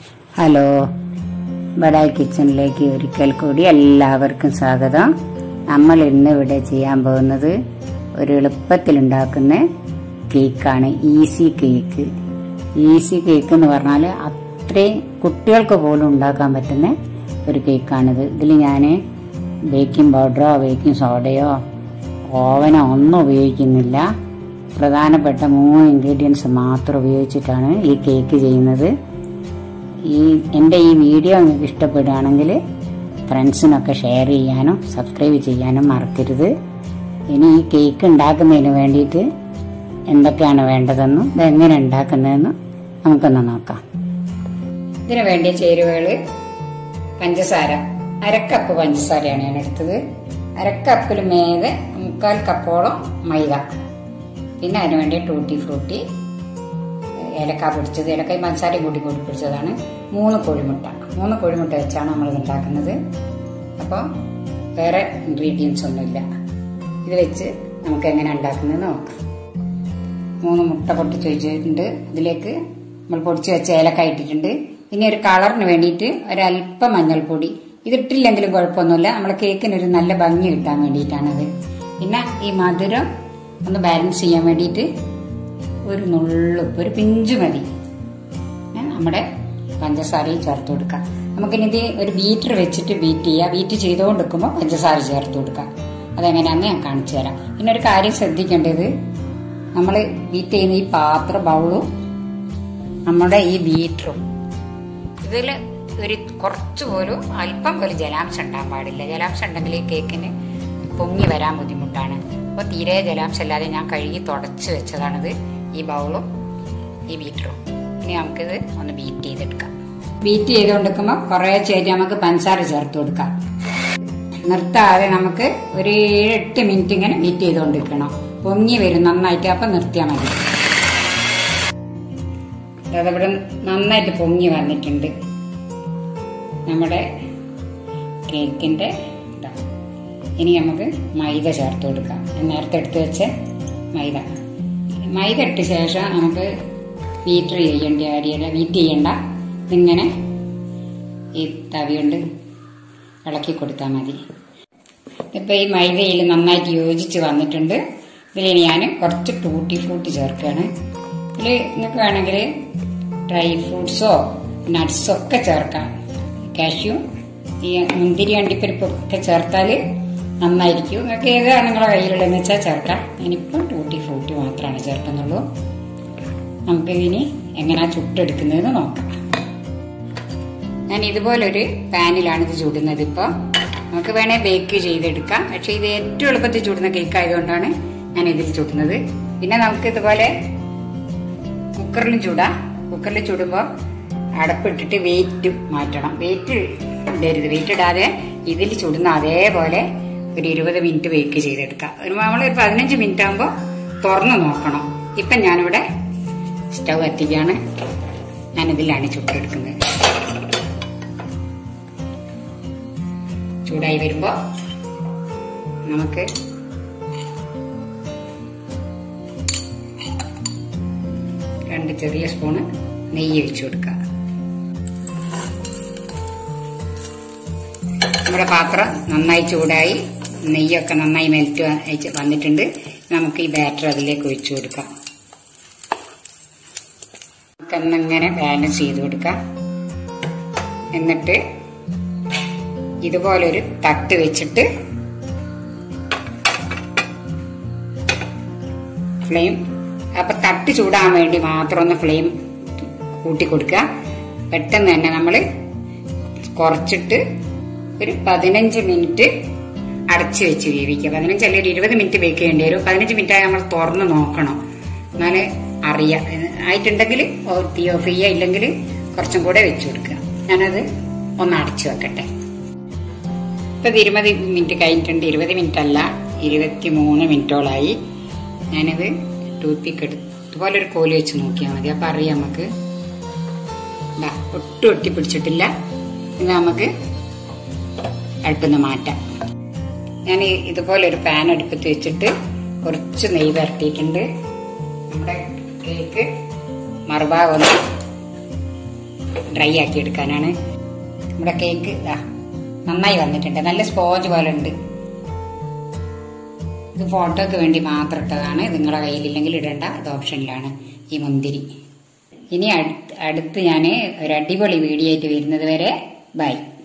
hello ബഡായ് കിച്ചണിലേക്ക് ഒരിക്കൽ കൂടി എല്ലാവർക്കും സ്വാഗതം നമ്മൾ ഇന്ന് ഇവിടെ ചെയ്യാൻ പോകുന്നത് ഒരു എളുപ്പത്തിൽ ഉണ്ടാക്കുന്ന കേക്കാണ് ഈസി കേക്ക് ഈസി കേക്ക് എന്ന് പറഞ്ഞാൽ അത്രയും കുട്ടികൾക്ക് പോലും ഉണ്ടാക്കാൻ പറ്റുന്ന ഒരു കേക്കാണിത് ഇതിൽ ഞാൻ ബേക്കിംഗ് പൗഡറോ ബേക്കിംഗ് സോഡയോ ഓവനോ ഒന്നും ഉപയോഗിക്കുന്നില്ല പ്രധാനപ്പെട്ട മൂന്ന് ഇൻഗ്രീഡിയൻസ് മാത്രം ഉപയോഗിച്ചിട്ടാണ് ഈ കേക്ക് ചെയ്യുന്നത് ഈ എൻ്റെ ഈ വീഡിയോ നിങ്ങൾക്ക് ഇഷ്ടപ്പെടുകയാണെങ്കിൽ ഫ്രണ്ട്സിനൊക്കെ ഷെയർ ചെയ്യാനും സബ്സ്ക്രൈബ് ചെയ്യാനും മറക്കരുത് ഇനി ഈ കേക്ക് ഉണ്ടാക്കുന്നതിന് വേണ്ടിയിട്ട് എന്തൊക്കെയാണ് വേണ്ടതെന്നും ഇതെങ്ങനെ ഉണ്ടാക്കുന്നതെന്നും നമുക്കൊന്ന് നോക്കാം ഇതിന് വേണ്ടിയ ചേരുവകൾ പഞ്ചസാര അരക്കപ്പ് പഞ്ചസാരയാണ് ഞാൻ എടുത്തത് അരക്കപ്പിൽ മേലെ മുക്കാൽ കപ്പോളം മൈദ പിന്നെ അതിന് വേണ്ടി ടൂട്ടി ഫ്രൂട്ടി ഏലക്ക പൊടിച്ചത് ഏലക്കായും പഞ്ചസാരയും കൂട്ടി കൂട്ടി പൊടിച്ചതാണ് മൂന്ന് കോഴിമുട്ട മൂന്ന് കോഴിമുട്ട വെച്ചാണ് നമ്മൾ ഉണ്ടാക്കുന്നത് അപ്പോൾ വേറെ ഇൻഗ്രീഡിയൻസ് ഒന്നുമില്ല ഇത് വെച്ച് നമുക്ക് എങ്ങനെ ഉണ്ടാക്കുന്നത് നോക്കാം മൂന്ന് മുട്ട പൊട്ടിച്ച് വെച്ചിട്ടുണ്ട് ഇതിലേക്ക് നമ്മൾ പൊടിച്ച് വെച്ച ഏലക്ക ഇട്ടിട്ടുണ്ട് ഇനി ഒരു കളറിന് വേണ്ടിയിട്ട് ഒരല്പം മഞ്ഞൾപ്പൊടി ഇതിട്ടില്ലെങ്കിലും കുഴപ്പമൊന്നുമില്ല നമ്മളെ കേക്കിന് ഒരു നല്ല ഭംഗി കിട്ടാൻ വേണ്ടിയിട്ടാണത് പിന്നെ ഈ മധുരം ഒന്ന് ബാലൻസ് ചെയ്യാൻ വേണ്ടിയിട്ട് ഒരു നുള്ളുപ്പ് ഒരു പിഞ്ചു മതി ഏ, നമ്മുടെ പഞ്ചസാരയും ചേർത്ത് കൊടുക്കാം നമുക്കിനി ഇത് ഒരു ബീറ്റർ വെച്ചിട്ട് ബീറ്റ് ചെയ്യാം ബീറ്റ് ചെയ്തുകൊണ്ടിരിക്കുമ്പോൾ പഞ്ചസാര ചേർത്ത് കൊടുക്കാം അതെങ്ങനെയാണെന്ന് ഞാൻ കാണിച്ചു തരാം പിന്നെ ഒരു കാര്യം ശ്രദ്ധിക്കേണ്ടത് നമ്മൾ ബീറ്റ് ചെയ്യുന്ന ഈ പാത്ര ബൗളും നമ്മുടെ ഈ ബീറ്ററും ഇതിൽ ഒരു കുറച്ച് പോലും അല്പം പോലും ജലാംശം ഉണ്ടാകാൻ പാടില്ല ജലാംശം ഉണ്ടെങ്കിൽ ഈ കേക്കിന് പൊങ്ങി വരാൻ ബുദ്ധിമുട്ടാണ് അപ്പോൾ തീരെ ജലാംശം ഇല്ലാതെ ഞാൻ കഴുകി തുടച്ച് വെച്ചതാണിത് ഈ ബൗളും ഈ ബീറ്ററും ഇനി നമുക്കിത് ഒന്ന് ബീറ്റ് ചെയ്തെടുക്കാം ബീറ്റ് ചെയ്തുകൊണ്ടിരിക്കുമ്പോൾ കുറേ ചേരി നമുക്ക് പഞ്ചസാര ചേർത്ത് കൊടുക്കാം നിർത്താതെ നമുക്ക് ഒരു ഏഴ് എട്ട് മിനിറ്റ് ഇങ്ങനെ ബീറ്റ് ചെയ്തുകൊണ്ടിരിക്കണം പൊങ്ങി വരും നന്നായിട്ട് അപ്പം നിർത്തിയാൽ മതി അതവിടെ നന്നായിട്ട് പൊങ്ങി വന്നിട്ടുണ്ട് നമ്മുടെ കേക്കിന്റെ ഇതാ ഇനി നമുക്ക് മൈദ ചേർത്ത് കൊടുക്കാം ഞാൻ നേരത്തെ എടുത്ത് വെച്ച മൈദ മൈദ ഇട്ട ശേഷം നമുക്ക് ബീറ്റർ ചെയ്യേണ്ട കാര്യമല്ല ബീറ്റ് ചെയ്യണ്ട ഇതിങ്ങനെ ഈ തവി കൊണ്ട് ഇളക്കി കൊടുത്താൽ മതി ഇപ്പം ഈ മൈദയിൽ നന്നായിട്ട് യോജിച്ച് വന്നിട്ടുണ്ട് ഇതിൽ ഞാൻ കുറച്ച് ടൂട്ടി ഫ്രൂട്ടി ചേർക്കുകയാണ് ഇതിൽ നിങ്ങൾക്ക് വേണമെങ്കിൽ ഡ്രൈ ഫ്രൂട്ട്സോ നട്ട്സോ ഒക്കെ ചേർക്കാം കാഷ്യൂ ഈ മുന്തിരി അണ്ടിപ്പരിപ്പൊക്കെ ചേർത്താൽ നന്നായിരിക്കും നിങ്ങൾക്ക് ഏതാണ് നിങ്ങളുടെ കയ്യിലുള്ളതെന്ന് വെച്ചാൽ ചേർക്കാം ഞാനിപ്പോൾ ടൂട്ടി ഫ്രൂട്ടി മാത്രമാണ് ചേർക്കുന്നുള്ളൂ നമുക്ക് ഇനി എങ്ങനെയാ ചുട്ടെടുക്കുന്നതെന്ന് നോക്കാം ഞാൻ ഇതുപോലൊരു പാനിലാണ് ഇത് ചൂടുന്നത് ഇപ്പോൾ നമുക്ക് വേണേ ബേക്ക് ചെയ്തെടുക്കാം പക്ഷെ ഇത് ഏറ്റവും എളുപ്പത്തിൽ ചൂടുന്ന കേക്ക് ആയതുകൊണ്ടാണ് ഞാൻ ഇതിൽ ചൂടുന്നത് പിന്നെ നമുക്ക് ഇതുപോലെ കുക്കറിലും ചൂടാം കുക്കറിൽ ചൂടുമ്പോൾ അടപ്പിട്ടിട്ട് വെയിറ്റ് മാറ്റണം വെയിറ്റ് ഇടരുത് വെയിറ്റ് ഇടാതെ ഇതിൽ ചുടുന്ന അതേപോലെ ഒരു ഇരുപത് മിനിറ്റ് ബേക്ക് ചെയ്തെടുക്കാം ഒരു നമ്മളൊരു പതിനഞ്ച് മിനിറ്റ് ആകുമ്പോൾ തുറന്ന് നോക്കണം ഇപ്പം ഞാനിവിടെ സ്റ്റൗ എത്തിക്കുകയാണ് ഞാനിതിലാണ് ചുട്ടെടുക്കുന്നത് ചൂടായി വരുമ്പോൾ നമുക്ക് രണ്ട് ചെറിയ സ്പൂണ് നെയ്യ് ഒഴിച്ചു കൊടുക്കുക നമ്മുടെ പാത്രം നന്നായി ചൂടായി നെയ്യൊക്കെ നന്നായി മെൽറ്റ് അയച്ച് വന്നിട്ടുണ്ട് നമുക്ക് ഈ ബാറ്റർ അതിലേക്ക് ഒഴിച്ചു കൊടുക്കാം നമുക്കൊന്നിങ്ങനെ ബാലൻസ് ചെയ്ത് കൊടുക്കാം എന്നിട്ട് ഇതുപോലൊരു തട്ട് വെച്ചിട്ട് ഫ്ലെയിം അപ്പൊ തട്ട് ചൂടാൻ വേണ്ടി മാത്രം ഒന്ന് ഫ്ലെയിം കൂട്ടി കൊടുക്കുക പെട്ടെന്ന് തന്നെ നമ്മൾ കുറച്ചിട്ട് ഒരു പതിനഞ്ച് മിനിറ്റ് അടച്ചു വെച്ച് വേവിക്കുക പതിനഞ്ച് അല്ലെങ്കിൽ ഒരു ഇരുപത് മിനിറ്റ് ബേക്ക് ചെയ്യേണ്ടി വരും പതിനഞ്ച് മിനിറ്റ് ആയി നമ്മൾ തുറന്ന് നോക്കണം എന്നാല് അറിയാം ആയിട്ടുണ്ടെങ്കിൽ തീ ഓഫ് ചെയ്യുക ഇല്ലെങ്കിൽ കുറച്ചും കൂടെ വെച്ചു കൊടുക്കുക ഞാനത് ഒന്ന് അടച്ചു വെക്കട്ടെ ഇപ്പൊ ഇത് ഇരുപത് മിനിറ്റ് കഴിഞ്ഞിട്ടുണ്ട് ഇരുപത് മിനിറ്റ് അല്ല ഇരുപത്തി മൂന്ന് മിനിറ്റോളായി ഞാനിത് ടൂത്ത് പിക്ക് എടുത്ത് ഇതുപോലെ ഒരു കോല് വെച്ച് നോക്കിയാൽ മതി അപ്പൊ അറിയാം നമുക്ക് ദാ, ഒട്ടും ഒട്ടി പിടിച്ചിട്ടില്ല ഇത് നമുക്ക് അടുപ്പിൽ നിന്ന് മാറ്റാം ഞാൻ ഈ ഇതുപോലെ ഒരു പാൻ അടുപ്പത്ത് വെച്ചിട്ട് കുറച്ച് നെയ്യ് വരട്ടിയിട്ടുണ്ട് നമ്മുടെ കേക്ക് മറുഭാഗം ഒന്ന് ഡ്രൈ ആക്കി എടുക്കാനാണ് നമ്മുടെ കേക്ക് ഇതാ നന്നായി വന്നിട്ടുണ്ട് നല്ല സ്പോഞ്ച് പോലെ ഉണ്ട് ഇത് ഫോട്ടോക്ക് വേണ്ടി മാത്രം ഇട്ടതാണ് ഇത് നിങ്ങളുടെ കയ്യിലില്ലെങ്കിൽ ഇടണ്ട ഇത് ഓപ്ഷനിലാണ് ഈ മുന്തിരി ഇനി അടുത്ത് അടുത്ത് ഞാൻ ഒരു അടിപൊളി വീഡിയോ ആയിട്ട് വരുന്നത് വരെ ബൈ